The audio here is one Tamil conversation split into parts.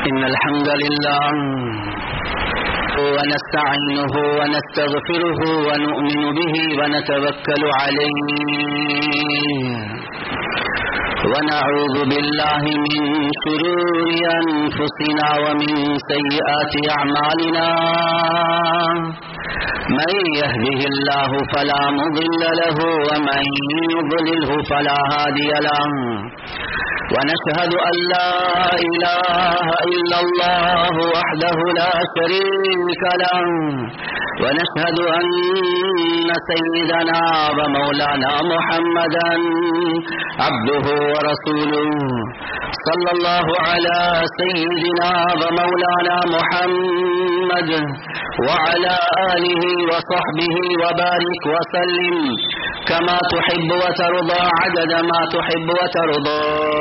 إن الحمد لله ونستعينه ونستغفره ونؤمن به ونتوكل عليه ونعوذ بالله من شرور أنفسنا ومن سيئات أعمالنا من يهده الله فلا مضل له ومن يضلله فلا هادي له ونشهد أن لا إله إلا الله وحده لا شريك له ونشهد أن سيدنا ومولانا محمدا عبده ورسوله صلى الله على سيدنا ومولانا محمد وعلى آله وصحبه وبارك وسلم كما تحب وترضى عدد ما تحب وترضى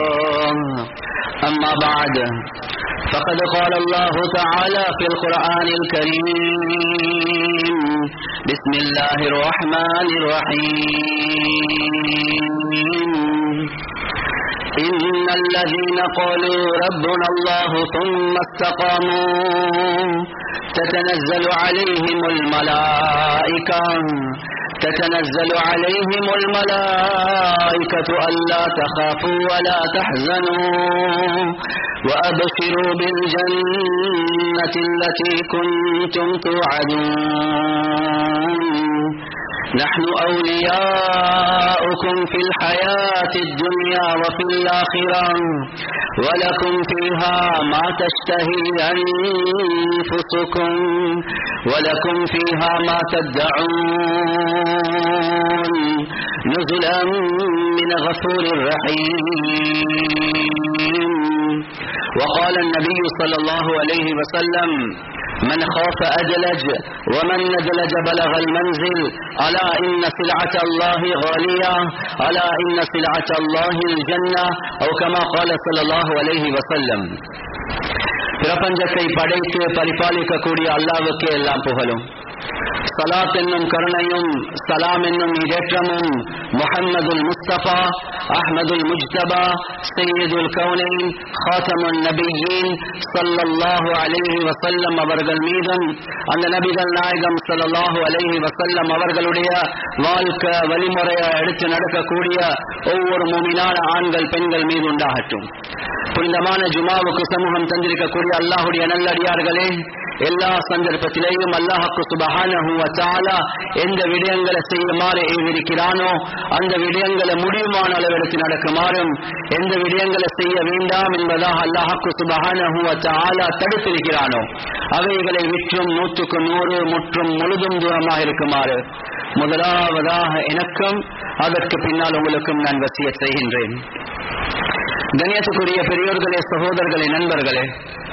أما بعد فقد قال الله تعالى في القرآن الكريم بسم الله الرحمن الرحيم إن الذين قالوا ربنا الله ثم استقاموا تتنزل عليهم الملائكة تتنزل عليهم الملائكة ألا تخافوا ولا تحزنوا وأبشروا بالجنة التي كنتم توعدون نحن أولياؤكم في الحياة الدنيا وفي الآخرة ولكم فيها ما تشتهي أنفسكم ولكم فيها ما تدعون نزلا من غفور رحيم وقال النبي صلى الله عليه وسلم من خاف أدلج ومن ندلج بلغ المنزل ألا إن سلعة الله غالية ألا إن سلعة الله الجنة أو كما قال صلى الله عليه وسلم பிரபஞ்சத்தை படைத்து பரிபாலிக்கக்கூடிய அல்லாவுக்கே எல்லாம் புகழும் சலாத் என்னும் கருணையும் சலாம் என்னும் இடேற்றமும் முஹம்மதுல் முஸ்தபா அஹ்மதுல் முஜ்தபா சையதுல் கவுனைன் ஹாத்தமுல் நபியின் சல்லல்லாஹு அலைஹி வசல்லம் அவர்கள் மீதும் அந்த நபிகள் நாயகம் சல்லல்லாஹு அலைஹி வசல்லம் அவர்களுடைய வாழ்க்கை வழிமுறையை எடுத்து நடக்கக்கூடிய ஒவ்வொரு முமினான ஆண்கள் பெண்கள் மீது உண்டாகட்டும் புனிதமான ஜுமாவுக்கு சமூகம் தந்திருக்கக்கூடிய அல்லாஹுடைய நல்லடியார்களே எல்லா சந்தர்ப்பத்திலேயும் அல்லாஹுக்கு சுபஹானஹு வதஆலா எந்த விடயங்களை செய்யுமாறு ஏவிருக்கிறானோ அந்த விடயங்களை முடியுமான அளவெடுத்து நடக்குமாறும் எந்த விடயங்களை செய்ய வேண்டாம் என்பதாக அல்லாஹுக்கு சுபஹானஹு வதஆலா தடுத்திருக்கிறானோ அவைகளை விற்றும் நூற்றுக்கு நூறு முற்றும் முழுதும் தூரமாக இருக்குமாறு முதலாவதாக எனக்கும் அதற்கு பின்னால் உங்களுக்கும் நான் வசிய செய்கின்றேன் கணியத்துக்குரிய பெரியோர்களே சகோதரர்களே நண்பர்களே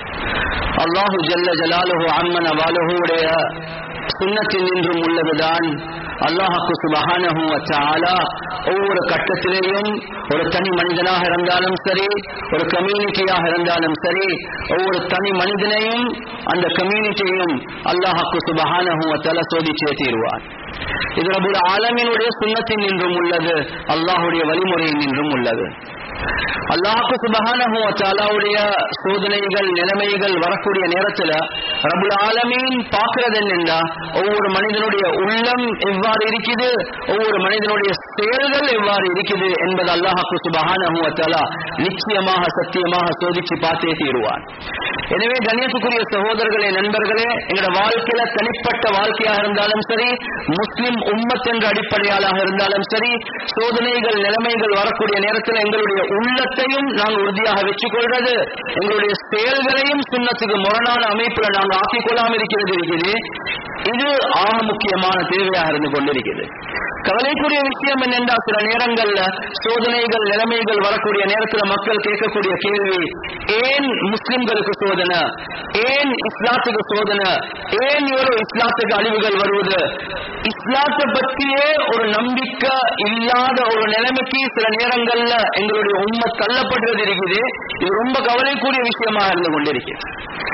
அல்லாஹு ஜல்ல ஜலாலுஹு அம்மன வாலுடைய சுண்ணத்தில் நின்றும் உள்ளதுதான் அல்லாஹுக்கு சுபஹானஹு வச்சாலா ஒவ்வொரு கட்டத்திலேயும் ஒரு தனி மனிதனாக இருந்தாலும் சரி ஒரு கம்யூனிட்டியாக இருந்தாலும் சரி ஒவ்வொரு தனி மனிதனையும் அந்த கம்யூனிட்டியையும் அல்லாஹுக்கு சுபஹானஹு வச்சால சோதிச்சே தீருவார் இது ரபுல் ஆலமினுடைய சுண்ணத்தின் நின்றும் உள்ளது அல்லாஹுடைய வழிமுறையின் நின்றும் உள்ளது அல்லாஹு சுபஹானஹுடைய சோதனைகள் நிலைமைகள் வரக்கூடிய நேரத்துல ரபுல் ஆலமீன் பார்க்கிறது என்னென்னா ஒவ்வொரு மனிதனுடைய உள்ளம் எவ்வாறு இருக்குது ஒவ்வொரு மனிதனுடைய செயல்கள் எவ்வாறு இருக்குது என்பது அல்லாஹு சுபஹானஹுவத்தாலா நிச்சயமாக சத்தியமாக சோதிச்சு பார்த்தே தீருவான் எனவே கண்ணியத்துக்குரிய சகோதரர்களே நண்பர்களே எங்களோட வாழ்க்கையில தனிப்பட்ட வாழ்க்கையாக இருந்தாலும் சரி முஸ்லிம் உம்மத் என்ற அடிப்படையாளாக இருந்தாலும் சரி சோதனைகள் நிலைமைகள் வரக்கூடிய நேரத்தில் எங்களுடைய உள்ளத்தையும் நாங்கள் உறுதியாக வச்சுக் கொள்றது எங்களுடைய செயல்களையும் சுண்ணத்துக்கு முரணான அமைப்புல நாங்கள் ஆக்கிக் கொள்ளாமல் இருக்கிறது இருக்குது இது ஆக முக்கியமான தேவையாக இருந்து கொண்டிருக்கிறது கவலைக்குரிய விஷயம் என்னென்றா சில நேரங்கள்ல சோதனைகள் நிலைமைகள் வரக்கூடிய நேரத்துல மக்கள் கேட்கக்கூடிய கேள்வி ஏன் முஸ்லிம்களுக்கு சோதனை ஏன் இஸ்லாத்துக்கு சோதனை ஏன் ஒரு இஸ்லாத்துக்கு அழிவுகள் வருவது இஸ்லாத்தை பற்றியே ஒரு நம்பிக்கை இல்லாத ஒரு நிலைமைக்கு சில நேரங்கள்ல எங்களுடைய உண்மை தள்ளப்படுறது இருக்குது இது ரொம்ப கவலைக்குரிய விஷயமா இருந்து கொண்டிருக்கிறது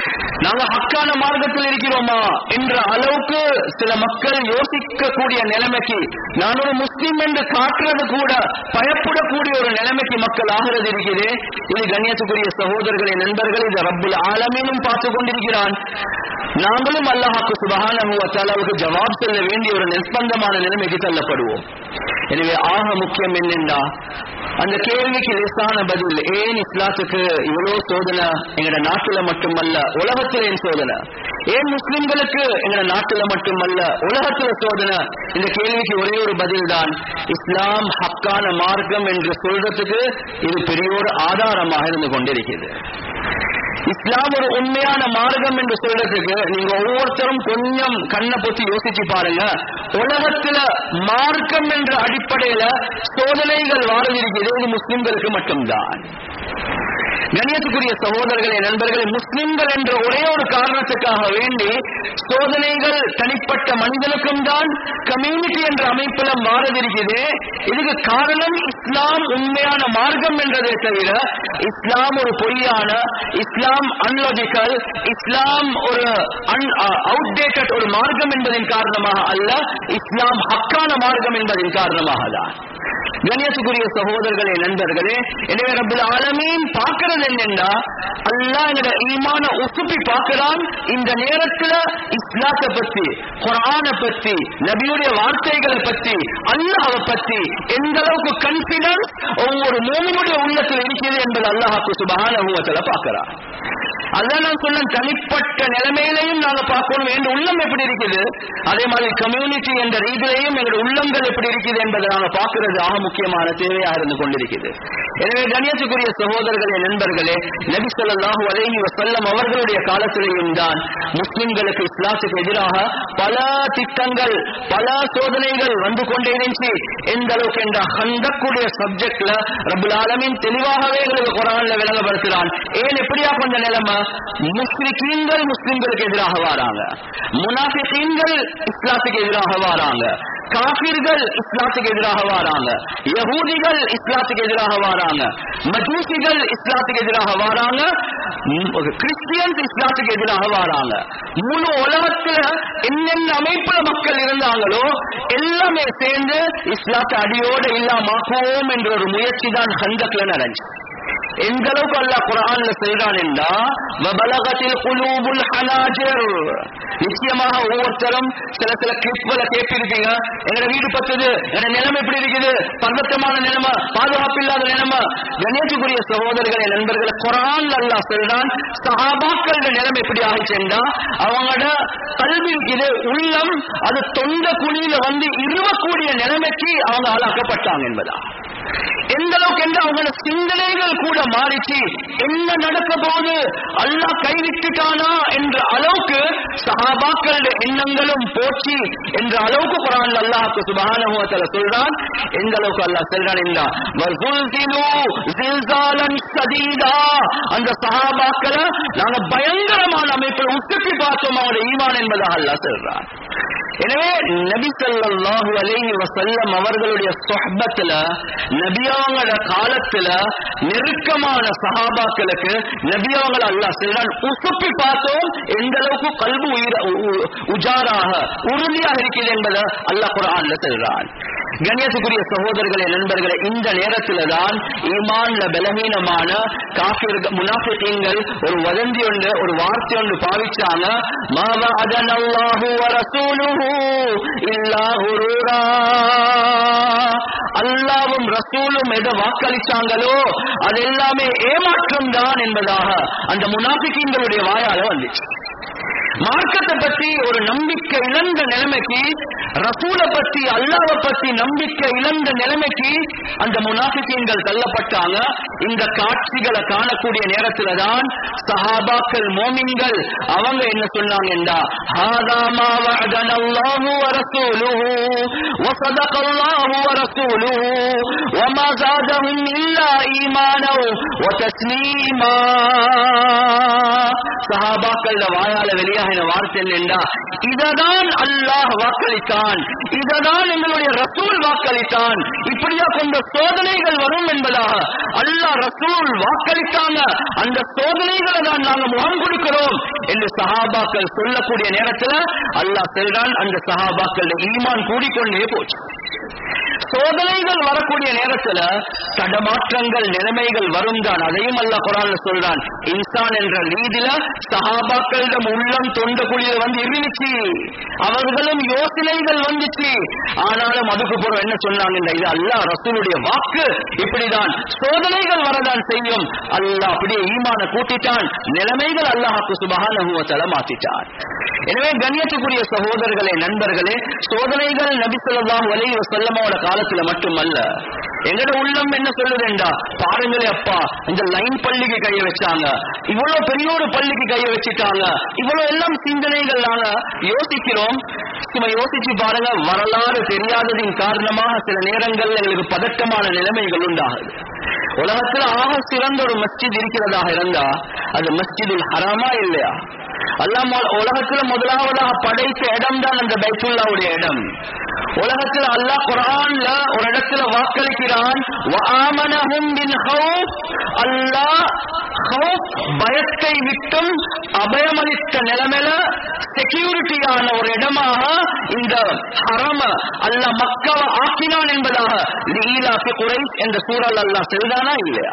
நாங்க ஹக்கான மார்க்கத்தில் இருக்கிறோமா என்ற அளவுக்கு சில மக்கள் யோசிக்கக்கூடிய நிலைமைக்கு நான் ஒரு முஸ்லீம் என்று காட்டுறது கூட பயப்படக்கூடிய ஒரு நிலைமைக்கு மக்கள் ஆகிறது இருக்குது இது கண்ணியத்துக்குரிய சகோதரர்களை நண்பர்கள் இதை ரப்புல் ஆலமீனும் பார்த்து கொண்டிருக்கிறான் நாங்களும் அல்லாஹாக்கு சுபஹானஹு வ தஆலாவுக்கு ஜவாப் சொல்ல வேண்டிய ஒரு நிர்பந்தமான நிலைமைக்கு தள்ளப்படுவோம் எனவே ஆக முக்கியம் என்னென்றா அந்த கேள்விக்கு லேசான பதில் ஏன் இஸ்லாத்துக்கு இவ்வளவு சோதனை எங்கட நாட்டுல மட்டுமல்ல உலகத்துல ஏன் சோதனை ஏன் முஸ்லிம்களுக்கு எங்கட நாட்டுல மட்டுமல்ல உலகத்துல சோதனை இந்த கேள்விக்கு ஒரே ஒரு பதில் தான் இஸ்லாம் ஹக்கான மார்க்கம் என்று சொல்றதுக்கு இது பெரிய ஒரு ஆதாரமாக இருந்து கொண்டிருக்கிறது இஸ்லாம் ஒரு உண்மையான மார்க்கம் என்று சொல்றதுக்கு நீங்க ஒவ்வொருத்தரும் கொஞ்சம் கண்ணை பொத்தி யோசிச்சு பாருங்க உலகத்துல மார்க்கம் என்ற அடிப்படையில சோதனைகள் வாழ்ந்திருக்கிறது இது முஸ்லிம்களுக்கு மட்டும்தான் கணியத்துக்குரிய சகோதரர்களே நண்பர்களே முஸ்லிம்கள் என்ற ஒரே ஒரு காரணத்துக்காக வேண்டி சோதனைகள் தனிப்பட்ட மனிதனுக்கும் தான் கம்யூனிட்டி என்ற அமைப்புல மாறதிருக்குது இதுக்கு காரணம் இஸ்லாம் உண்மையான மார்க்கம் என்றதை தவிர இஸ்லாம் ஒரு பொய்யான இஸ்லாம் அன்லாஜிக்கல் இஸ்லாம் ஒரு அவுடேட்டட் ஒரு மார்க்கம் என்பதின் காரணமாக அல்ல இஸ்லாம் ஹக்கான மார்க்கம் என்பதின் காரணமாக தான் கணேசுக்குரிய சகோதரர்களே நண்பர்களே எனவே ரபுல் ஆலமீன் பார்க்கிறது என்னன்னா அல்லாஹ் எங்கட ஈமான உசுப்பி பார்க்கிறான் இந்த நேரத்துல இஸ்லாத்தை பத்தி குரானை பத்தி நபியுடைய வார்த்தைகளை பத்தி அல்லாஹ்வை பத்தி எந்த அளவுக்கு கான்பிடன்ஸ் ஒவ்வொரு மூமினுடைய உள்ளத்தில் இருக்கிறது என்பது அல்லாஹாக்கு சுபஹானஹு வ தஆலா பார்க்கிறான் அதான் நான் சொன்ன தனிப்பட்ட நிலைமையிலையும் நாங்க பார்க்கணும் என்ற உள்ளம் எப்படி இருக்குது அதே மாதிரி கம்யூனிட்டி என்ற ரீதியிலையும் எங்களுடைய உள்ளங்கள் எப்படி இருக்குது என்பதை நாங்க பார்க்கிறது ஆக முக்கியமான தேவையா இருந்து கொண்டிருக்கிறது எனவே கணியத்துக்குரிய சகோதரர்களே நண்பர்களே நபி ஸல்லல்லாஹு அலைஹி வஸல்லம் அவர்களுடைய காலத்திலேயும் தான் முஸ்லிம்களுக்கு இஸ்லாத்துக்கு எதிராக பல திட்டங்கள் பல சோதனைகள் வந்து கொண்டே இருந்துச்சு எந்த அளவுக்கு என்ற ஹந்தக்குடைய சப்ஜெக்ட்ல ரபுல் ஆலமீன் தெளிவாகவே எங்களுக்கு குரான்ல விளங்கப்படுத்துறான் ஏன் எப்படியா கொஞ்ச நிலைமை முஸ்லிக்கீன்கள் முஸ்லிம்களுக்கு எதிராக வராங்க முனாஃபிகீன்கள் இஸ்லாத்துக்கு எதிராக வராங்க காபிர்கள் இஸ்லாத்துக்கு எதிராக வராங்க யகூதிகள் இஸ்லாத்துக்கு எதிராக வராங்க மஜூசிகள் இஸ்லாத்துக்கு எதிராக வராங்க கிறிஸ்டியன்ஸ் இஸ்லாத்துக்கு எதிராக வராங்க முழு உலகத்துல என்னென்ன அமைப்புல மக்கள் இருந்தாங்களோ எல்லாமே சேர்ந்து இஸ்லாத்தை அடியோடு இல்லாமக்குவோம் என்ற ஒரு முயற்சி தான் ஹந்தக்ல நடந்துச்சு எந்த அளவுக்கு அல்லாஹ் குரான்ல சொல்றான் என்றா வபலகத்தில் குலூபுல் ஹனாஜர் நிச்சயமாக ஒவ்வொருத்தரும் சில சில கிளிப்களை கேட்டிருக்கீங்க எங்க வீடு பத்துது எங்க நிலைமை எப்படி இருக்குது பதட்டமான நிலைமை பாதுகாப்பு இல்லாத நிலைமை கணேசுக்குரிய சகோதரர்களே நண்பர்களை குரான் அல்லாஹ் சொல்றான் சஹாபாக்களோட நிலைமை எப்படி ஆகிச்சுண்டா அவங்களோட கல்வி இது உள்ளம் அது தொண்ட குழியில வந்து இருவக்கூடிய நிலைமைக்கு அவங்க ஆளாக்கப்பட்டாங்க என்பதா எந்த அளவுக்கு என்று அவங்களோட சிந்தனைகள் கூட மாறிச்சு என்ன நடக்க போகுது அல்லாஹ் கைவிட்டுட்டானா என்ற அளவுக்கு சஹாபாக்களுடைய எண்ணங்களும் போச்சு என்ற அளவுக்கு குரான் அல்லாஹ்க்கு சுபஹானஹு வ தஆலா சொல்றான் எந்த அளவுக்கு அல்லாஹ் சொல்றான் என்றா வஸுல்சிலு ஜில்சாலன் ஷதீதா அந்த சஹாபாக்களை நாங்க பயங்கரமான அமைப்பில் உசுப்பி பார்த்தோம் அவருடைய ஈமான் என்பதாக அல்லாஹ் சொல்றான் எனவே நபி ஸல்லல்லாஹு அலைஹி வஸல்லம் அவர்களுடைய சொஹபத்துல நபியாங்களோட காலத்துல நெருக்கமான சஹாபாக்களுக்கு நபியாங்கள அல்லாஹ் சொல்றான் உசுப்பி பார்த்தோம் எந்த அளவுக்கு கல்பு உயிர உ- உஜாராக உறுதியாக இருக்கிறது என்பதை அல்லாஹ் குர்ஆன்ல சொல்றான் கண்ணியத்துக்குரிய சகோதரர்களே நண்பர்களே இந்த நேரத்துல தான் ஈமான்ல பலவீனமான காஃபிர் முனாஃபிகீன்கள் ஒரு வதந்தி ஒன்று ஒரு வார்த்தை ஒன்று பாவிச்சாங்க மாவ அதனல்லாஹு வ ரசூலுஹு இல்லா குரூரா அல்லாவும் ரசூலும் எதை வாக்களிச்சாங்களோ அது எல்லாமே ஏமாற்றம் தான் என்பதாக அந்த முனாஃபிகீன்களுடைய வாயால வந்துச்சு மார்க்கத்தை பத்தி ஒரு நம்பிக்கை இழந்த நிலைமைக்கு ரசூல பத்தி அல்லாஹ்வை பத்தி நம்பிக்கை இழந்த நிலைமைக்கு அந்த முனாஃபிகீன்கள் தள்ளப்பட்டாங்க இந்த காட்சிகளை காணக்கூடிய நேரத்துல தான் சஹாபாக்கள் மோமின்கள் அவங்க என்ன சொன்னாங்க என்றா ஹாதா மா வஅதன அல்லாஹு வ ரசூலுஹு வ ஸதக அல்லாஹு வ ரசூலுஹு வ மா زادهم இல்லா ஈமானா வ தஸ்லீமா சஹாபாக்கள் வாயால வெளியாகின வார்த்தை என்னென்றா இததான் அல்லாஹ் வாக்களித்தான் இததான் எங்களுடைய ரசூல் வாக்களித்தான் இப்படி இப்படியா கொண்ட சோதனைகள் வரும் என்பதாக அல்லாஹ் ரசூல் வாக்களித்தாங்க அந்த சோதனைகளை தான் நாங்க முகம் கொடுக்கிறோம் என்று சஹாபாக்கள் சொல்லக்கூடிய நேரத்துல அல்லாஹ் சொல்றான் அந்த சஹாபாக்கள் ஈமான் கூடிக்கொண்டே போச்சு சோதனைகள் வரக்கூடிய நேரத்துல தடமாற்றங்கள் நிலைமைகள் வரும் தான் அதையும் அல்ல குரான்ல சொல்றான் இன்சான் என்ற ரீதியில சஹாபாக்களிடம் உள்ளம் தொண்ட குழியில வந்து இருந்துச்சு அவர்களும் யோசனைகள் வந்துச்சு ஆனாலும் அதுக்கு பிறகு என்ன சொன்னாங்க இந்த இது அல்லாஹ் ரசூலுடைய வாக்கு இப்படிதான் சோதனைகள் வரதான் செய்யும் அல்லாஹ் அப்படியே ஈமான கூட்டிட்டான் நிலைமைகள் அல்லாஹாக்கு சுபஹானஹு வ தஆலா மாத்திட்டான் எனவே கண்ணியத்துக்குரிய சகோதரர்களே நண்பர்களே சோதனைகள் நபி ஸல்லல்லாஹு அலைஹி வஸல்லமோட காலத்துல மட்டுமல்ல எங்கட உள்ளம் என்ன சொல்லுதுண்டா பாருங்களே அப்பா இந்த லைன் பள்ளிக்கு கைய வச்சாங்க இவ்வளவு பெரிய ஒரு பள்ளிக்கு கைய வச்சுட்டாங்க இவ்வளவு எல்லாம் சிந்தனைகள் நாங்க யோசிக்கிறோம் சும்மா யோசிச்சு பாருங்க வரலாறு தெரியாததின் காரணமாக சில நேரங்கள்ல எங்களுக்கு பதட்டமான நிலைமைகள் உண்டாகுது உலகத்துல ஆக சிறந்த ஒரு மஸ்ஜித் இருக்கிறதாக இருந்தா அது மஸ்ஜிதுல் ஹராமா இல்லையா அல்லாஹ் மொ- உலகத்துல முதலாவதாக படைத்த இடம் தான் அந்த பைத்துல்லாவுடைய இடம் உலகத்துல அல்லாஹ் குர்ஆன்ல ஒரு இடத்துல வாக்களிக்கிறான் வஆமனஹும் பின் ஹவுஃப் அல்லாஹ் ஹவுஃப் பயத்தை விட்டும் அபயமளித்த நிலைமையில செக்யூரிட்டியான ஒரு இடமாக இந்த ஹரம அல்லாஹ் மக்காவை ஆக்கினான் என்பதாக லீலாஃபி குறைஸ் என்ற சூழல் அல்லாஹ் செல்தானா இல்லையா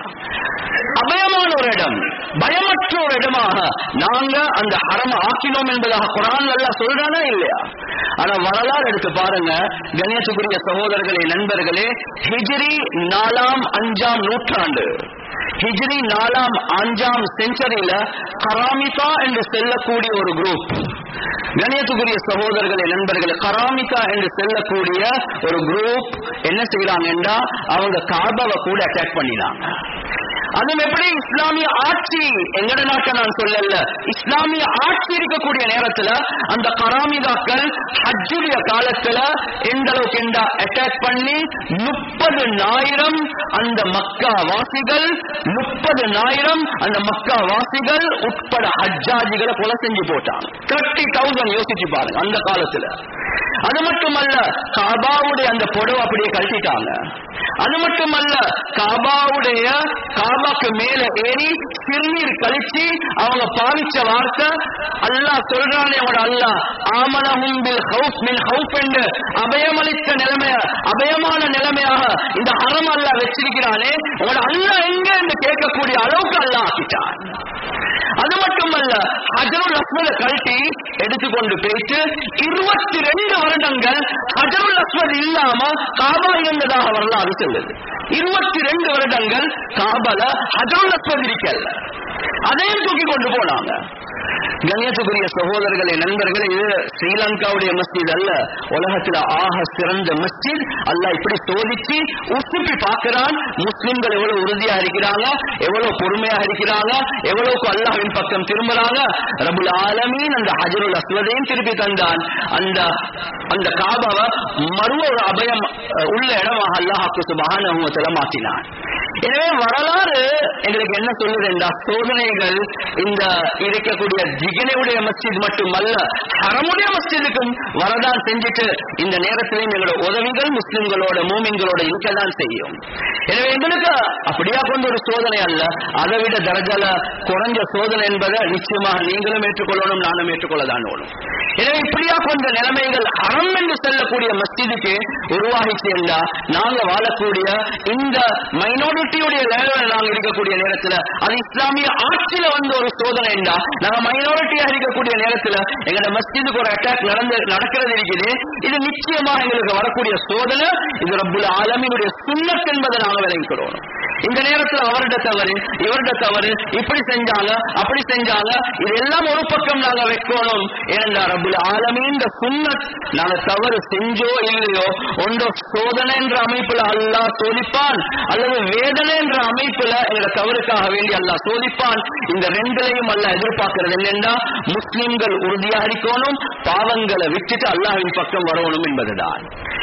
அபயமான ஒரு இடம் பயமற்ற ஒரு இடமாக நாங்க அந்த ஹரம ஆக்கினோம் என்பதாக குரான் அல்லாஹ் சொல்றானா இல்லையா ஆனா வரலாறு எடுத்து பாருங்க கணேசகுரிய சகோதரர்களே நண்பர்களே ஹிஜ்ரி நாலாம் அஞ்சாம் நூற்றாண்டு ஹிஜ்ரி நாலாம் அஞ்சாம் செஞ்சுரியில கராமிதா என்று செல்லக்கூடிய ஒரு குரூப் கணியத்துக்குரிய சகோதரர்களே நண்பர்களே கராமிகா என்று செல்லக்கூடிய ஒரு குரூப் என்ன செய்யறாங்கன்னா அவங்க காபாவை கூட அட்டாக் பண்ணினாங்க அதுவும் எப்படி இஸ்லாமிய ஆட்சி எங்கட நாட்டை நான் சொல்லல இஸ்லாமிய ஆட்சி இருக்கக்கூடிய நேரத்துல அந்த கராமிதாக்கள் ஹஜ்ஜுடைய காலத்துல எந்த அளவுக்கு என்றா அட்டாக் பண்ணி முப்பது நாயிரம் அந்த மக்கா வாசிகள் முப்பது நாயிரம் அந்த மக்கா வாசிகள் உட்பட ஹஜ்ஜாஜிகளை கொலை செஞ்சு போட்டாங்க தேர்ட்டி தௌசண்ட் யோசிச்சு பாருங்க அந்த காலத்துல அது மட்டுமல்ல காபாவுடைய அந்த புடவை அப்படியே கழட்டிட்டாங்க அது மட்டுமல்ல காபாவுடைய காபாக்கு மேல ஏறி சிறுநீர் கழிச்சு அவங்க பாவிச்ச வார்த்தை அல்லாஹ் சொல்றானே அவட அல்லாஹ் ஆமனஹும் பில் ஹவுஸ் மின் ஹவுஸ் என்று அபயமளித்த நிலைமைய அபயமான நிலைமையாக இந்த ஹரம் அல்லாஹ் வச்சிருக்கிறானே உங்களோட அல்லாஹ் எங்க என்று கேட்கக்கூடிய அளவுக்கு அல்லாஹ் ஆக்கிட்டான் அது மட்டுமல்ல ஹஜருல் அஸ்வத கழட்டி எடுத்துக்கொண்டு போயிட்டு இருபத்தி ரெண்டு வருடங்கள் ஹஜருல் அஸ்வத் இல்லாம காபா இருந்ததாக வரலாறு சொல்லுது இருபத்தி ரெண்டு வருடங்கள் காபல ஹஜருல் அஸ்வத் இருக்கல்ல அதையும் தூக்கி கொண்டு போனாங்க கண்ணியத்துக்குரிய சகோதரர்களே நண்பர்களே இது ஸ்ரீலங்காவுடைய மஸ்ஜித் அல்ல உலகத்துல ஆக சிறந்த மஸ்ஜித் அல்லாஹ் இப்படி சோதிச்சு உசுப்பி பார்க்கிறான் முஸ்லிம்கள் எவ்வளவு உறுதியா இருக்கிறாங்க எவ்வளவு பொறுமையா இருக்கிறாங்க எவ்வளவுக்கு அல்லாஹ்வின் பக்கம் திரும்புறாங்க ரபுல் ஆலமீன் அந்த ஹஜருல் அஸ்வதையும் திருப்பி தந்தான் அந்த அந்த காபாவை மறுவ ஒரு அபயம் அஹ், உள்ள இடமாக அல்லாஹாக்கு சுபஹானஹு வ தஆலா மாற்றினான் எனவே வரலாறு எங்களுக்கு என்ன சொல்லுது இந்த சோதனைகள் இந்த இருக்கக்கூடிய ஜிகினையுடைய மஸ்ஜித் மட்டுமல்ல ஹரமுடைய மஸ்ஜிதுக்கும் வரதான் செஞ்சுட்டு இந்த நேரத்திலையும் எங்களோட உதவிகள் முஸ்லிம்களோட மூமின்களோட இருக்கதான் செய்யும் எனவே எங்களுக்கு அப்படியா கொண்ட ஒரு சோதனை அல்ல அதை விட தரஜல குறைஞ்ச சோதனை என்பதை நிச்சயமாக நீங்களும் ஏற்றுக்கொள்ளணும் நானும் ஏற்றுக்கொள்ளதான் ஓடும் எனவே இப்படியா கொண்ட நிலைமைகள் ஹரம் என்று செல்லக்கூடிய மஸ்ஜிதுக்கு உருவாகிச்சு என்றா நாங்க வாழக்கூடிய இந்த மைனாரிட்டியுடைய லேவல நாங்க இருக்கக்கூடிய நேரத்துல அது இஸ்லாமிய ஆட்சியில வந்த ஒரு சோதனை என்றா நாங்க மைனாரிட்டியா இருக்கக்கூடிய நேரத்துல எங்களோட மஸ்ஜிதுக்கு ஒரு அட்டாக் நடந்து நடக்கிறது இருக்குது இது நிச்சயமாக எங்களுக்கு வரக்கூடிய சோதனை இது ரப்புல் ஆலமீனுடைய சுன்னத் என்பதை நாங்க விளங்கிக்கிறோம் இந்த நேரத்துல அவருடைய தவறு இவருடைய தவறு இப்படி செஞ்சாங்க அப்படி செஞ்சாங்க இதெல்லாம் ஒரு பக்கம் நாங்க வைக்கணும் ஏனென்றா ரப்புல் ஆலமீன் இந்த சுன்னத் நாங்க தவறு செஞ்சோ இல்லையோ ஒன்றோ சோதனை என்ற அமைப்புல அல்லாஹ் சோதிப்பான் அல்லது வேதனை என்ற அமைப்புல எங்களோட தவறுக்காக வேண்டி அல்லாஹ் சோதிப்பான் இந்த ரெண்டுலையும் அல்லாஹ் எதிர்பார்க்கிறது என்னன்னா முஸ்லிம்கள் உறுதியா இருக்கணும் பாவங்களை விட்டுட்டு அல்லாஹ்வின் பக்கம் வரணும் என்பதுதான்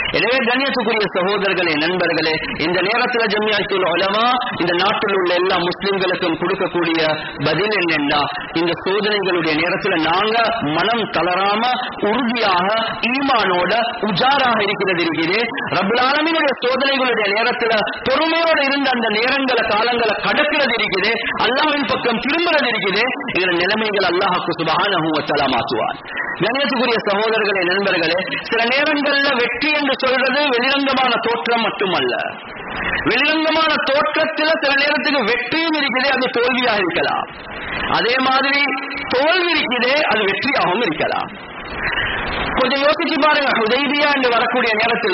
எனவே கண்ணியத்துக்குரிய சகோதரர்களே நண்பர்களே இந்த நேரத்துல ஜம்மியாத்துல் உலமா இந்த நாட்டில் உள்ள எல்லா முஸ்லிம்களுக்கும் கொடுக்கக்கூடிய பதில் என்னன்னா இந்த சோதனைகளுடைய நேரத்துல நாங்க மனம் தளராம உறுதியாக ஈமானோட உஜாராக இருக்கிறது இருக்குது ரப்பல் ஆலமீனுடைய சோதனைகளுடைய நேரத்துல பொறுமையோட இருந்த அந்த நேரங்களை காலங்களை கடக்கிறது இருக்குது அல்லாஹ்வின் பக்கம் திரும்புறது இருக்குது இதுல நிலைமைகள் அல்லாஹ்க்கு சுபஹானஹு வ தஆலா மாற்றுவார் கணேசக்குரிய சகோதரர்களே நண்பர்களே சில நேரங்கள்ல வெற்றி என்று சொல்றது வெளிரங்கமான தோற்றம் மட்டுமல்ல வெளிரங்கமான தோற்றத்துல சில நேரத்துக்கு வெற்றியும் இருக்குது அது தோல்வியாக இருக்கலாம் அதே மாதிரி தோல்வி இருக்குதே அது வெற்றியாகவும் இருக்கலாம் கொஞ்சம் யோசிச்சு பாருங்க உதவியா என்று வரக்கூடிய நேரத்துல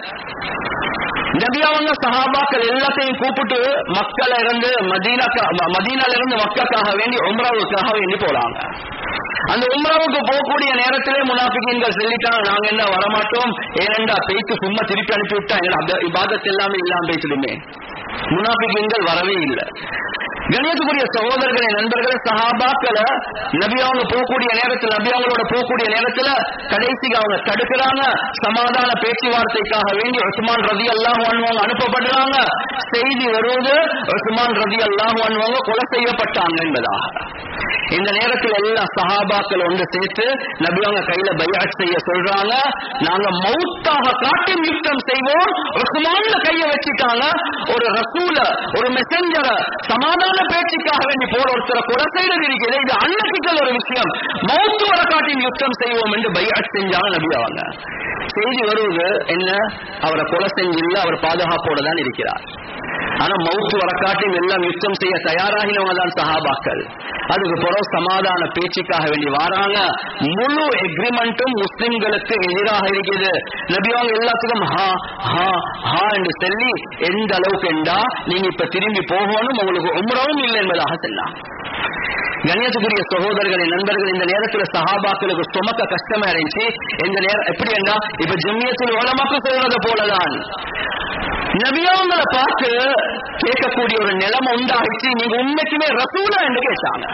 நபி அவங்க சஹாபாக்கள் எல்லாத்தையும் கூப்பிட்டு மக்களை இருந்து மதீனா மதீனால இருந்து மக்காக்காக வேண்டி உம்ராவுக்காக வேண்டி போறாங்க அந்த உம்ராவுக்கு போகக்கூடிய நேரத்திலே முனாஃபிகீன்கள் சொல்லிட்டாங்க நாங்க என்ன வரமாட்டோம் ஏனென்றா பேய்க்கு சும்மா திருப்பி அனுப்பி விட்டா எங்க இபாதத் எல்லாமே இல்லாம பேசிடுமே முனாஃபிகீன்கள் வரவே இல்லை கணியத்துக்குரிய சகோதரர்களே நண்பர்களே சஹாபாக்களை நபி அவங்க போகக்கூடிய நேரத்தில் நபி அவங்களோட போகக்கூடிய நேரத்துல கடைசிக்கு அவங்க தடுக்கிறாங்க சமாதான பேச்சுவார்த்தைக்காக வேண்டி உஸ்மான் ரதி அல்லாஹ் அனுபவங்க அனுப்பப்படுறாங்க செய்தி வருவது உஸ்மான் ரதி அல்லாஹ் அனுபவங்க கொலை செய்யப்பட்டாங்க என்பதாக இந்த நேரத்தில் எல்லா சஹாபாக்கள் ஒன்று சேர்த்து நபி அவங்க கையில பையாட் செய்ய சொல்றாங்க நாங்க மௌத்தாக காட்டி யுத்தம் செய்வோம் உஸ்மான்ல கைய வச்சுட்டாங்க ஒரு ரசூல ஒரு மெசஞ்சர சமாதான பேச்சுக்காக வேண்டி போற ஒருத்தரை கொலை செய்யறது இருக்குது இது அன்னபிக்கல் ஒரு விஷயம் மௌத்து வர காட்டி யுத்தம் செய்வோம் என்று பையாட் செஞ்சாங்க நபி அவங்க செய்தி வருவது என்ன அவரை கொலை செஞ்சில்ல அவர் பாதுகாப்போட தான் இருக்கிறார் ஆனா மவுத்து வரக்காட்டி எல்லாம் யுத்தம் செய்ய தயாராகினவங்க தான் சஹாபாக்கள் அதுக்கு பிறகு சமாதான பேச்சுக்காக வேண்டி வராங்க முழு எக்ரிமெண்ட்டும் முஸ்லிம்களுக்கு எதிராக இருக்குது நபியாங்க எல்லாத்துக்கும் ஹா ஹா ஹா என்று சொல்லி எந்த அளவுக்கு என்றா நீங்க இப்ப திரும்பி போகணும் உங்களுக்கு உம்ரவும் இல்லை என்பதாக சொன்னாங்க கண்ணியத்துக்குரிய சகோதரர்களே நண்பர்கள் இந்த நேரத்துல சஹாபாக்களுக்கு சுமக்க கஷ்டமா இருந்துச்சு இந்த நேரம் எப்படி என்றா இப்ப ஜம்மியத்தில் உலமாக்கு சொல்றத போலதான் நபியாவங்களை பார்த்து கேட்கக்கூடிய ஒரு நிலைமை உண்டாயிடுச்சு நீங்க உண்மைக்குமே ரசூலா என்று கேட்டாங்க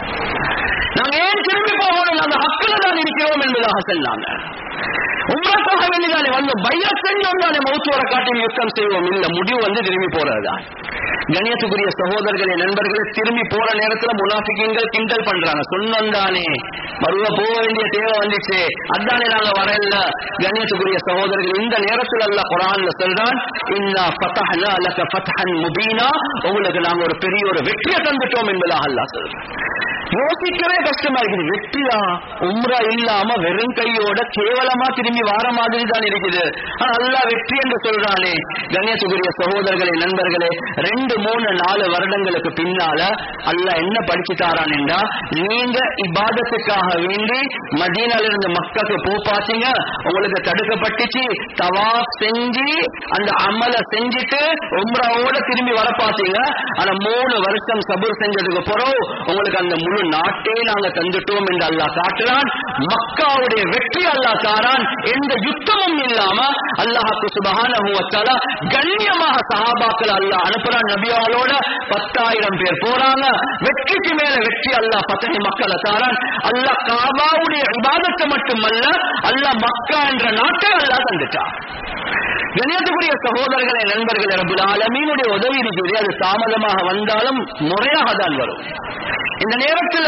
நாங்க ஏன் திரும்பி போகணும் அந்த ஹக்கில தான் இருக்கிறோம் என்பதாக சொன்னாங்க உம்ராக்காக வேண்டிதானே வந்து பைய செஞ்சோம் தானே மௌத்துவர காட்டில் யுத்தம் செய்வோம் இல்ல முடிவு வந்து திரும்பி போறதுதான் கணியத்துக்குரிய சகோதரர்களே நண்பர்களே திரும்பி போற நேரத்துல முனாஃபிக்கீங்கள் கிண்டல் பண்றாங்க சொன்னோம் தானே மறுவ போக வேண்டிய தேவை வந்துச்சு அதானே நாங்க வரல கணியத்துக்குரிய சகோதரர்கள் இந்த நேரத்துல அல்ல குரான்ல சொல்றான் இன்னா ஃபதஹ்னா லக ஃபத்ஹன் முபீனா உங்களுக்கு நாங்க ஒரு பெரிய ஒரு வெற்றியை தந்துட்டோம் என்பதாக அல்லாஹ் சொல்றான் யோசிக்கவே கஷ்டமா இருக்குது வெற்றியா உம்ரா இல்லாம வெறும் கையோட கேவலமா திரும்பி வார மாதிரி தான் இருக்குது ஆனா அல்லாஹ் வெற்றி என்று சொல்றானே கணேசகுரிய சகோதரர்களே நண்பர்களே ரெண்டு மூணு நாலு வருடங்களுக்கு பின்னால அல்லாஹ் என்ன படிச்சு தாரான் என்றா நீங்க இபாதத்துக்காக வேண்டி மதீனால இருந்து மக்களுக்கு போ பாத்தீங்க உங்களுக்கு தடுக்கப்பட்டுச்சு தவா செஞ்சு அந்த அமல செஞ்சுட்டு உம்ராவோட திரும்பி வர பாத்தீங்க ஆனா மூணு வருஷம் சபூர் செஞ்சதுக்கு பிறகு உங்களுக்கு அந்த முழு நாட்டே நாங்க தந்துட்டோம் என்று அல்லாஹ் காட்டுறான் மக்காவுடைய வெற்றி அல்லாஹ் தாரான் எந்த யுத்தமும் இல்லாம அல்லாஹுக்கு சுபஹானஹு வ தஆலா கண்ணியமாக சஹாபாக்கள் அல்லாஹ் அனுப்புறான் நபியாளோட பத்தாயிரம் பேர் போறாங்க வெற்றிக்கு மேல வெற்றி அல்லாஹ் பத்தனை மக்களை தாரான் அல்லாஹ் காபாவுடைய இபாதத்தை மட்டுமல்ல அல்லாஹ் மக்கா என்ற நாட்டை அல்லாஹ் தந்துட்டான் கணியத்துக்குரிய சகோதரர்களே நண்பர்களே ரபுல் ஆலமீனுடைய உதவி இருக்குது அது தாமதமாக வந்தாலும் முறையாக தான் வரும் இந்த நேரத்துல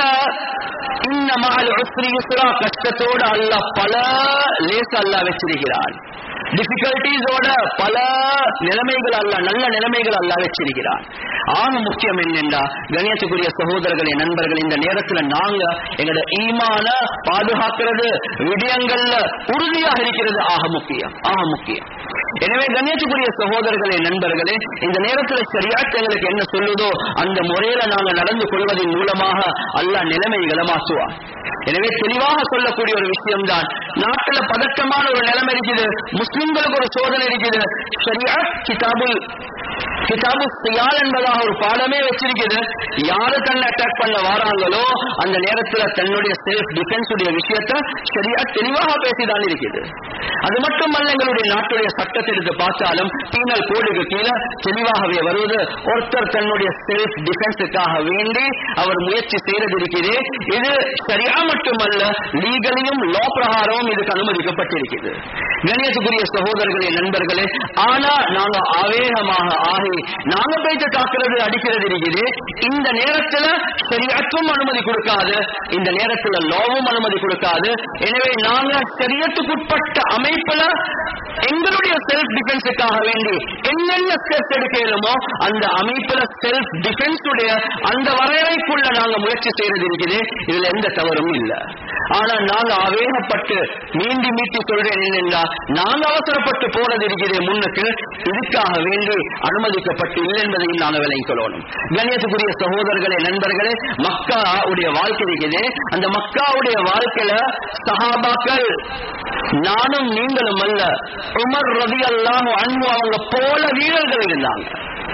இந்த மகள் உஸ்ரி யுஸ்ரா கஷ்டத்தோட அல்லாஹ் பல லேச அல்லாஹ் வச்சிருக்கிறான் டிஃபிகல்டிஸோட பல நிலைமைகள் அல்ல நல்ல நிலைமைகள் அல்ல வச்சிருக்கிறான் ஆக முக்கியம் என்னென்றா கணேசக்குரிய சகோதரர்களே நண்பர்கள் இந்த நேரத்துல நாங்க எங்களோட ஈமான பாதுகாக்கிறது விடயங்கள்ல உறுதியாக இருக்கிறது ஆக முக்கியம் ஆக முக்கியம் எனவே கணேசக்குரிய சகோதரர்களே நண்பர்களே இந்த நேரத்துல சரியாட்டு எங்களுக்கு என்ன சொல்லுதோ அந்த முறையில நாங்க நடந்து கொள்வதன் மூலமாக அல்லாஹ் நிலைமைகளை மாற்றுவார் எனவே தெளிவாக சொல்லக்கூடிய ஒரு விஷயம் தான் நாட்டுல பதட்டமான ஒரு நிலைமை இருக்குது முஸ்லிம்களுக்கு ஒரு சோதனை இருக்குது சரியா கிதாபுல் கிதாபு சியால் என்பதாக ஒரு பாடமே வச்சிருக்குது யாரு தன்னை அட்டாக் பண்ண வாராங்களோ அந்த நேரத்துல தன்னுடைய செல்ஃப் டிஃபென்ஸ் உடைய விஷயத்த சரியா தெளிவாக பேசிதான் இருக்குது அது மட்டுமல்ல எங்களுடைய நாட்டுடைய சட்டத்தை எடுத்து பார்த்தாலும் பீனல் கோடுக்கு கீழே தெளிவாகவே வருவது ஒருத்தர் தன்னுடைய செல்ஃப் டிஃபென்ஸுக்காக வேண்டி அவர் முயற்சி செய்யறது இருக்குது இது சரியா மட்டுமல்ல லீகலையும் லோ பிரகாரமும் இதுக்கு அனுமதிக்கப்பட்டிருக்கிறது கணியத்துக்குரிய சகோதரர்களே நண்பர்களே ஆனா நாங்க ஆவேகமாக ஆகி நாங்க போயிட்டு தாக்குறது அடிக்கிறது இருக்குது இந்த நேரத்துல சரியாற்றும் அனுமதி கொடுக்காது இந்த நேரத்துல லோவும் அனுமதி கொடுக்காது எனவே நாங்க சரியத்துக்குட்பட்ட அமைப்புல எங்களுடைய செல்ஃப் டிஃபென்ஸுக்காக வேண்டி என்னென்ன ஸ்டெப்ஸ் எடுக்கணுமோ அந்த அமைப்புல செல்ஃப் டிஃபென்ஸ் உடைய அந்த வரையறைக்குள்ள நாங்க முயற்சி செய்யறது இருக்குது இதுல எந்த தவறும் இல்ல ஆனா நாங்க அவேகப்பட்டு மீண்டி மீட்டி சொல்றேன் என்னென்றா நாங்க அவசரப்பட்டு போறது இருக்குது முன்னுக்கு இதுக்காக வேண்டி அனுமதிக்கப்பட்டு இல்லை என்பதையும் நாங்க விலையும் கொள்ளணும் கணியத்துக்குரிய சகோதரர்களே நண்பர்களே மக்கா உடைய வாழ்க்கை இருக்குது அந்த மக்காவுடைய வாழ்க்கையில சஹாபாக்கள் நானும் நீங்களும் அல்ல உமர் ரதி அல்லாஹ் அன்பு அவங்க போல வீரர்கள் இருந்தாங்க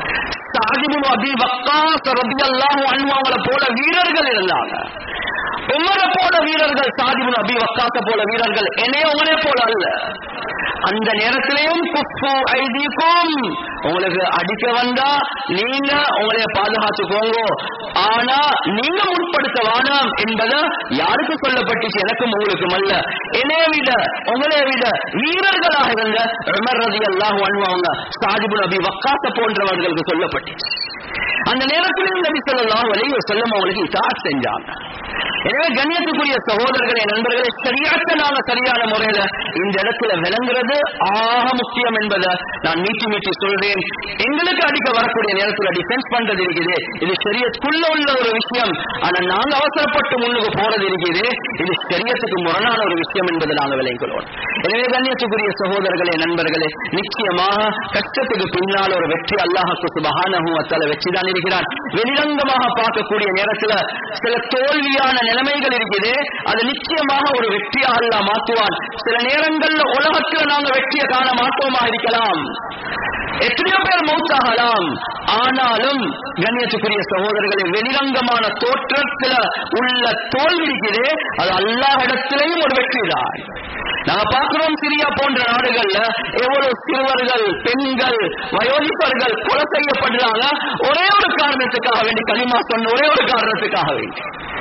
சாதிபு அபி வக்காஸ் ரதி அல்லாஹ் அன்பு அவங்கள போல வீரர்கள் இருந்தாங்க உமரை போல வீரர்கள் சாதிபு அபி வக்காச போல வீரர்கள் என்னைய உங்களே போல அல்ல அந்த நேரத்திலையும் குப்பு ஐதீக்கும் உங்களுக்கு அடிக்க வந்தா நீங்க உங்களைய பாதுகாத்துக்கோங்க ஆனா நீங்க முற்படுத்த வேணாம் என்பது யாருக்கு சொல்லப்பட்டுச்சு எனக்கும் உங்களுக்கும் அல்ல என்னைய விட உங்களை விட வீரர்களாக இருந்த உமர் ரதி அல்லாஹ் வாழ்வாங்க சாதிபுல் அபி வக்காச போன்றவர்களுக்கு சொல்லப்பட்டுச்சு அந்த நேரத்திலும் நபி ஸல்லல்லாஹு அலைஹி வஸல்லம் அவங்களுக்கு இதாத் செஞ்சாங்க எனவே கண்ணியத்துக்குரிய சகோதரர்களே நண்பர்களே சரியாக நாங்க சரியான முறையில இந்த இடத்துல விளங்குறது ஆக முக்கியம் என்பதை நான் மீட்டி மீட்டி சொல்றேன் எங்களுக்கு அடிக்க வரக்கூடிய நேரத்துல டிஃபென்ஸ் பண்றது இருக்குது இது சரியத்துக்குள்ள உள்ள ஒரு விஷயம் ஆனா நாங்க அவசரப்பட்டு முன்னுக்கு போறது இருக்குது இது சரியத்துக்கு முரணான ஒரு விஷயம் என்பதை நாங்க விளைக்கிறோம் எனவே கண்ணியத்துக்குரிய சகோதரர்களே நண்பர்களே நிச்சயமாக கஷ்டத்துக்கு பின்னால் ஒரு வெற்றி அல்லாஹுக்கு சுபஹானஹு வத்தால வெற்றி தான் இருக்கிறான் வெளிரங்கமாக பார்க்கக்கூடிய நேரத்துல சில தோல்வியான நிலைமைகள் இருக்குது அது நிச்சயமாக ஒரு வெற்றியாக அல்லாஹ் மாற்றுவான் சில நேரங்கள்ல உலகத்துல நாங்க வெற்றியை காண மாட்டோமா இருக்கலாம் எத்தனையோ பேர் மௌத்தாகலாம் ஆனாலும் கண்ணியத்துக்குரிய சகோதரர்களை வெளிரங்கமான தோற்றத்துல உள்ள தோல்வி இருக்குது அது அல்லாஹ் இடத்திலையும் ஒரு வெற்றி தான் நாங்க பார்க்கிறோம் சிரியா போன்ற நாடுகள்ல எவ்வளவு சிறுவர்கள் பெண்கள் வயோதிபர்கள் கொலை செய்யப்படுறாங்க ஒரே ஒரு காரணத்துக்காக வேண்டி களிமா சொன்ன ஒரே ஒரு காரணத்துக்காக வேண்டி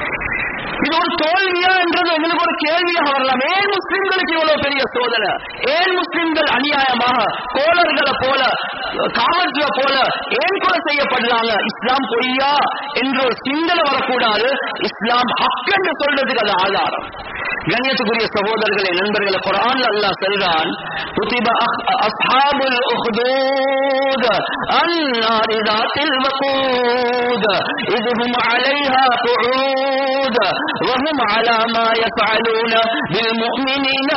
இது ஒரு தோல்வியா என்றது எங்களுக்கு ஒரு கேள்வியாக வரலாம் ஏன் முஸ்லிம்களுக்கு இவ்வளவு பெரிய சோதனை ஏன் முஸ்லிம்கள் அநியாயமாக கோளர்களை போல காவல்துறை போல ஏன் கொலை செய்யப்படுறாங்க இஸ்லாம் பொய்யா என்ற ஒரு சிந்தனை வரக்கூடாது இஸ்லாம் ஹக் என்று சொல்றதுக்கு அது ஆதாரம் கண்ணியத்துக்குரிய சகோதரர்களே நண்பர்களை குரான் அல்லாஹ் சொல்றான் குதிப அஸ்ஹாபுல் உஹ்தூத் النار ذات الوقود إذ هم عليها قعود وهم على ما يفعلون بالمؤمنين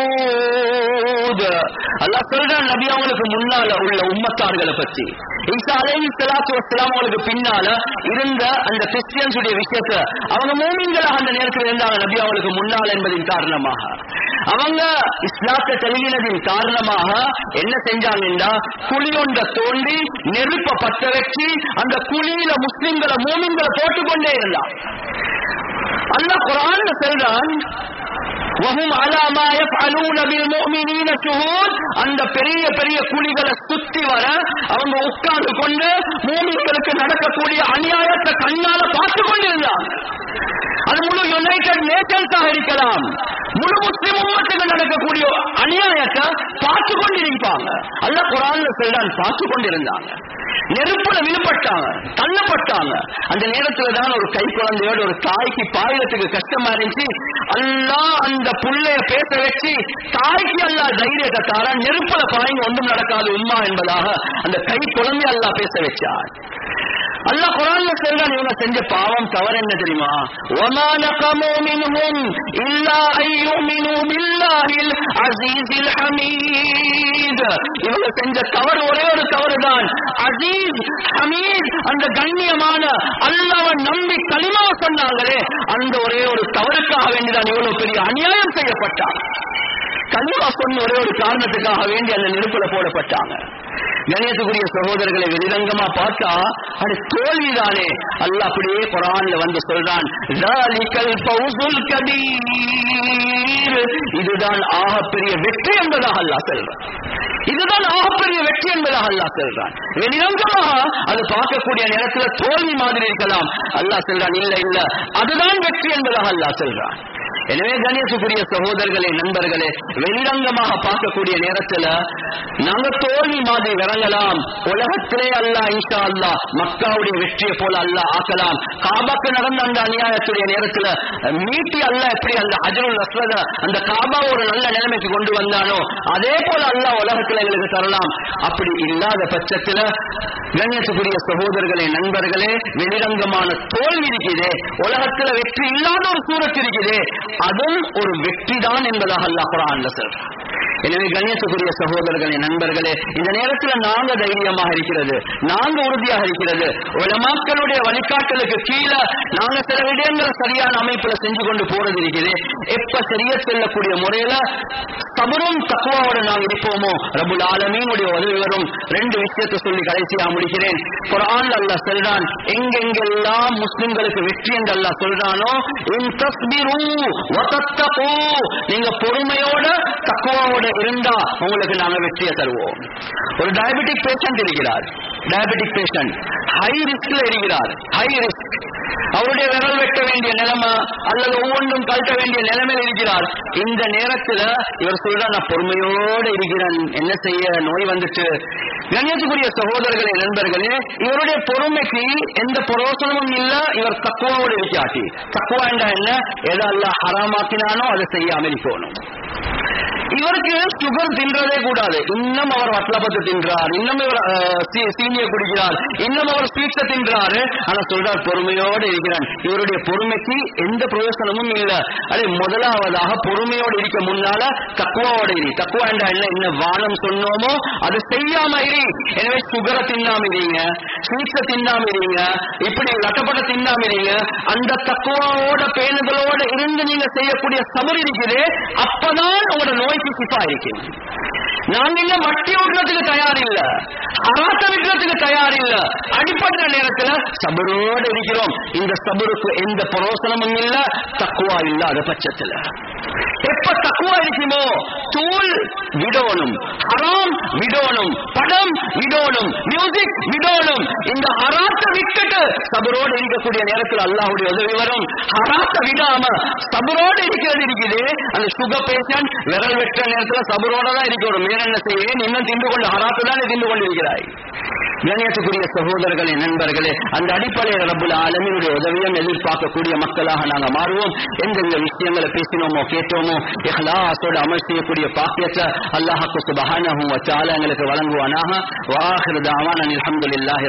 شهود அல்லாஹ் சொல்றான் நபி அவங்களுக்கு முன்னால உள்ள உம்மத்தார்களை பத்தி ஈசா அலைஹி ஸலாத்து வஸ்ஸலாம் அவங்களுக்கு பின்னால இருந்த அந்த கிறிஸ்டியன்ஸ் உடைய விஷயத்தை அவங்க மூமின்களாக அந்த நேரத்தில் இருந்தாங்க நபி அவங்களுக்கு முன்னால் என்பதின் காரணமாக அவங்க இஸ்லாத்தை தழுவினதின் காரணமாக என்ன செஞ்சாங்கன்னா குழி ஒன்றை தோண்டி நெருப்ப பத்த வச்சு அந்த குழியில முஸ்லிம்களை மூமின்களை போட்டுக்கொண்டே இருந்தான் அல்லாஹ் குரான் சொல்றான் وهم على ما يفعلون بالمؤمنين شهود அந்த பெரிய பெரிய குழிகளை சுத்தி வர அவங்க உட்கார்ந்து கொண்டு மூமின்களுக்கு நடக்கக்கூடிய அநியாயத்தை கண்ணால பார்த்து கொண்டிருந்தாங்க அது முழு யுனைடெட் நேஷன்ஸாக இருக்கலாம் முழு முஸ்லிம் உம்மத்துக்கு நடக்கக்கூடிய அநியாயத்தை பார்த்து கொண்டிருப்பாங்க அல்ல குரான்ல சொல்றான் பார்த்து கொண்டிருந்தாங்க நெருப்புல விழுப்பட்டாங்க தள்ளப்பட்டாங்க அந்த நேரத்துல தான் ஒரு கை குழந்தையோட ஒரு தாய்க்கு பாயத்துக்கு கஷ்டமா இருந்துச்சு அல்லா அந்த புள்ளைய பேச வச்சு தாய்க்கு அல்லா தைரியத்தை தாரா நெருப்புல பாய்ங்க ஒன்றும் நடக்காது உம்மா என்பதாக அந்த கை குழந்தை அல்லா பேச வச்சார் அல்லாஹ் குரான்ல சொல்றான் இவங்க செஞ்ச பாவம் தவறு என்ன தெரியுமா وما نقموا منهم إلا أن يؤمنوا بالله العزيز الحميد இவங்க செஞ்ச தவறு ஒரே ஒரு தவறு தான் அசீஸ் ஹமீத் அந்த கண்ணியமான அல்லாஹ்வை நம்பி களிமா சொன்னாங்களே அந்த ஒரே ஒரு தவறுக்காக வேண்டிதான் இவ்வளவு பெரிய அநியாயம் செய்யப்பட்டார் கலிமா சொன்ன ஒரே ஒரு காரணத்துக்காக வேண்டி அந்த நெருப்புல போடப்பட்டாங்க கணேசக்குரிய சகோதரர்களை வெளிரங்கமா பார்த்தா அது தோல்விதானே அல்லாஹ் அப்படியே குரான்ல வந்து சொல்றான் "ذَلِكَ الْفَوْزُ الْكَبِيرُ." இதுதான் ஆகப்பெரிய வெற்றி என்பதாக அல்லாஹ் சொல்றான் இதுதான் ஆகப்பெரிய வெற்றி என்பதாக அல்லாஹ் சொல்றான் வெளிரங்கமாக அது பார்க்கக்கூடிய நேரத்துல தோல்வி மாதிரி இருக்கலாம் அல்லாஹ் சொல்றான் இல்ல இல்ல அதுதான் வெற்றி என்பதாக அல்லாஹ் சொல்றான் எனவே கணேசுக்குரிய சகோதரர்களே நண்பர்களே வெளிரங்கமாக பார்க்கக்கூடிய நேரத்துல நாங்க தோல்வி மாதிரி விளங்கலாம் உலகத்திலே அல்லாஹ் இன்ஷா அல்லாஹ் மக்காவுடைய வெற்றியை போல அல்லாஹ் ஆக்கலாம் காபாக்கு நடந்த அந்த அநியாயத்துடைய நேரத்துல மீட்டி அல்லாஹ் எப்படி அந்த அஜருல் அஸ்வத அந்த காபா ஒரு நல்ல நிலைமைக்கு கொண்டு வந்தானோ அதே போல அல்லாஹ் உலகத்துல எங்களுக்கு தரலாம் அப்படி இல்லாத பட்சத்துல கண்ணியத்துக்குரிய சகோதரர்களே நண்பர்களே வெளிரங்கமான தோல்வி இருக்குதே உலகத்துல வெற்றி இல்லாத ஒரு சூரத் இருக்குதே அதுவும் ஒரு வெற்றி தான் என்பதாக அல்லாஹ் குரான்ல சொல்றான் எனவே கண்ணியத்துக்குரிய சகோதரர்களே நண்பர்களே இந்த நேரத்தில் நாங்க தைரியமாக இருக்கிறது நாங்க உறுதியாக இருக்கிறது உலமாக்களுடைய வழிகாட்டலுக்கு கீழே நாங்க சில விடயங்களை சரியான அமைப்புல செஞ்சு கொண்டு போறது இருக்குது எப்ப சரிய செல்லக்கூடிய முறையில சபரும் தக்குவாவோட நாங்க இருப்போமோ ரபுல் ஆலமீனுடைய உதவி வரும் ரெண்டு விஷயத்தை சொல்லி கடைசியா முடிக்கிறேன் குரான் அல்லாஹ் சொல்றான் எங்கெங்கெல்லாம் முஸ்லிம்களுக்கு வெற்றி என்று அல்லாஹ் சொல்றானோ இன் தஸ்பிரு வதத்தகு நீங்க பொறுமையோட தக்குவாவோட இருந்தா உங்களுக்கு நாங்க வெற்றியை தருவோம் ஒரு டயபெட்டிக் பேஷண்ட் இருக்கிறார் டயபெட்டிக் பேஷண்ட் ஹை ரிஸ்க்ல இருக்கிறார் ஹை ரிஸ்க் அவருடைய விரல் வெட்ட வேண்டிய நிலைமை அல்லது ஒவ்வொன்றும் கழட்ட வேண்டிய நிலைமையில் இருக்கிறார் இந்த நேரத்துல இவர் சொல்றா நான் பொறுமையோடு இருக்கிறேன் என்ன செய்ய நோய் வந்துட்டு கண்ணியத்துக்குரிய சகோதரர்களே நண்பர்களே இவருடைய பொறுமைக்கு எந்த பிரயோசனமும் இல்ல இவர் தக்குவாவோடு இருக்காட்டி தக்குவா என்றா என்ன எதை அல்லாஹ் ஹராமாக்கினானோ அதை செய்யாமல் இருக்கணும் இவருக்கு சுகர் தின்றதே கூடாது இன்னும் அவர் வட்டலப்பத்து தின்றார் இன்னும் இவர் சீனிய குடிக்கிறார் இன்னும் அவர் ஸ்வீட்ஸ தின்றாரு ஆனா சொல்றார் பொறுமையோடு இருக்கிறான் இவருடைய பொறுமைக்கு எந்த பிரயோசனமும் இல்ல அதே முதலாவதாக பொறுமையோடு இருக்க முன்னால தக்குவாவோட இரு தக்குவா என்ற என்ன என்ன வானம் சொன்னோமோ அது செய்யாம இரு எனவே சுகரை தின்னாம இருங்க ஸ்வீட்ஸ தின்னாம இருங்க இப்படி லட்டப்பட்ட தின்னாம இருங்க அந்த தக்குவாவோட பேணுதலோட இருந்து நீங்க செய்யக்கூடிய சபர் இருக்குது அப்பதான் உங்களோட நோய்க்கு சிப்பா இருக்கும் நாங்க இங்க மட்டி விடுறதுக்கு தயார் இல்ல அராத்த விடுறதுக்கு தயார் இல்ல அடிப்பட்ட நேரத்துல சபரோடு இருக்கிறோம் இந்த சபருக்கு எந்த பரோசனமும் இல்ல தக்குவா இல்லாத பட்சத்துல எப்ப தக்குவா இருக்குமோ தூள் விடோனும் ஹராம் விடோனும் படம் விடோனும் மியூசிக் விடோனும் இந்த ஹராத்த விட்டுட்டு சபரோடு இருக்கக்கூடிய நேரத்தில் அல்லாஹுடைய உதவி வரும் ஹராத்த விடாம சபரோடு இருக்கிறது இருக்குது அந்த சுகர் பேஷண்ட் விரல் வெற்ற நேரத்துல சபரோட தான் இருக்கணும் வேற என்ன செய்ய இன்னும் திண்டு கொண்டு ஹராத்து தானே திண்டு கொண்டு இருக்கிறாய் கண்ணியத்துக்குரிய சகோதரர்களே நண்பர்களே அந்த அடிப்படையில் ரப்புல் ஆலமீனுடைய உதவியும் எதிர்பார்க்கக்கூடிய மக்களாக நாங்க மாறுவோம் எந்தெந்த விஷயங்களை பேசினோமோ கேட்டோமோ இஹ்லாஸோட அமல் செய்யக்கூடிய பாக்கியத்தை அல்லாஹாக்கு சுபஹானஹு வ தஆலா எங்களுக்கு வழங்குவானாக வாஹிரு தாவான அல்ஹம்துலில்லாஹி